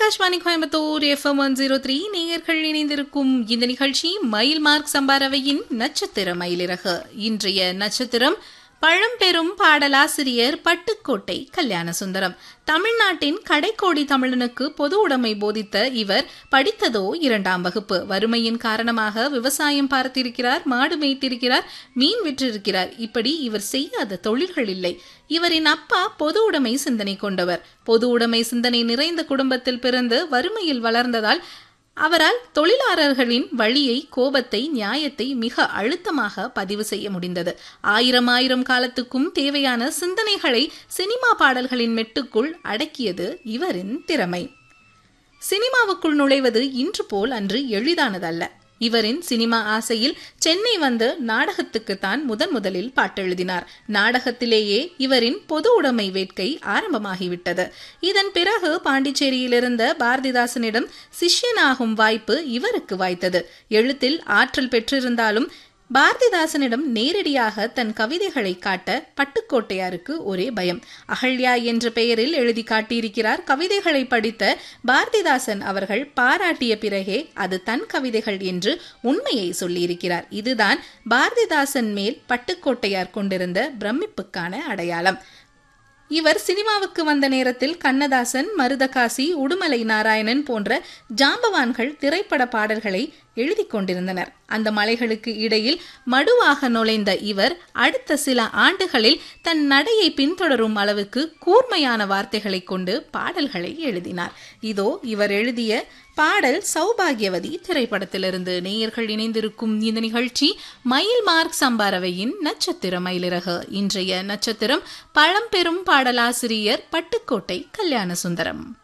Akashvani Coimbatore FM one zero three நேயர்கள் இணைந்திருக்கும் இந்த நிகழ்ச்சி மயில் மார்க் சம்பாரவையின் நட்சத்திர மயிலிறகு இன்றைய நட்சத்திரம் பழம்பெரும் பாடலாசிரியர் பட்டுக்கோட்டை கல்யாண சுந்தரம் தமிழ்நாட்டின் கடைக்கோடி தமிழனுக்கு பொது உடைமை போதித்த இவர் படித்ததோ இரண்டாம் வகுப்பு வறுமையின் காரணமாக விவசாயம் பார்த்திருக்கிறார் மாடு மேய்த்திருக்கிறார் மீன் விற்றிருக்கிறார் இப்படி இவர் செய்யாத தொழில்கள் இல்லை இவரின் அப்பா பொது உடைமை சிந்தனை கொண்டவர் பொது உடைமை சிந்தனை நிறைந்த குடும்பத்தில் பிறந்து வறுமையில் வளர்ந்ததால் அவரால் தொழிலாளர்களின் வழியை கோபத்தை நியாயத்தை மிக அழுத்தமாக பதிவு செய்ய முடிந்தது ஆயிரம் ஆயிரம் காலத்துக்கும் தேவையான சிந்தனைகளை சினிமா பாடல்களின் மெட்டுக்குள் அடக்கியது இவரின் திறமை சினிமாவுக்குள் நுழைவது இன்று போல் அன்று எளிதானதல்ல இவரின் சினிமா ஆசையில் சென்னை வந்து நாடகத்துக்குத்தான் முதன் முதலில் பாட்டெழுதினார் நாடகத்திலேயே இவரின் பொது உடைமை வேட்கை ஆரம்பமாகிவிட்டது இதன் பிறகு பாண்டிச்சேரியிலிருந்த பாரதிதாசனிடம் சிஷ்யனாகும் வாய்ப்பு இவருக்கு வாய்த்தது எழுத்தில் ஆற்றல் பெற்றிருந்தாலும் பாரதிதாசனிடம் நேரடியாக தன் கவிதைகளை காட்ட பட்டுக்கோட்டையாருக்கு ஒரே பயம் அகல்யா என்ற பெயரில் எழுதி காட்டியிருக்கிறார் கவிதைகளை படித்த பாரதிதாசன் அவர்கள் பாராட்டிய பிறகே அது தன் கவிதைகள் என்று உண்மையை சொல்லியிருக்கிறார் இதுதான் பாரதிதாசன் மேல் பட்டுக்கோட்டையார் கொண்டிருந்த பிரமிப்புக்கான அடையாளம் இவர் சினிமாவுக்கு வந்த நேரத்தில் கண்ணதாசன் மருதகாசி உடுமலை நாராயணன் போன்ற ஜாம்பவான்கள் திரைப்பட பாடல்களை எழுதி கொண்டிருந்தனர் அந்த மலைகளுக்கு இடையில் மடுவாக நுழைந்த இவர் அடுத்த சில ஆண்டுகளில் தன் நடையை பின்தொடரும் அளவுக்கு கூர்மையான வார்த்தைகளை கொண்டு பாடல்களை எழுதினார் இதோ இவர் எழுதிய பாடல் சௌபாகியவதி திரைப்படத்திலிருந்து நேயர்கள் இணைந்திருக்கும் இந்த நிகழ்ச்சி மயில் மார்க் சம்பாரவையின் நட்சத்திர மயிலிறகு இன்றைய நட்சத்திரம் பழம்பெரும் பாடலாசிரியர் பட்டுக்கோட்டை கல்யாண சுந்தரம்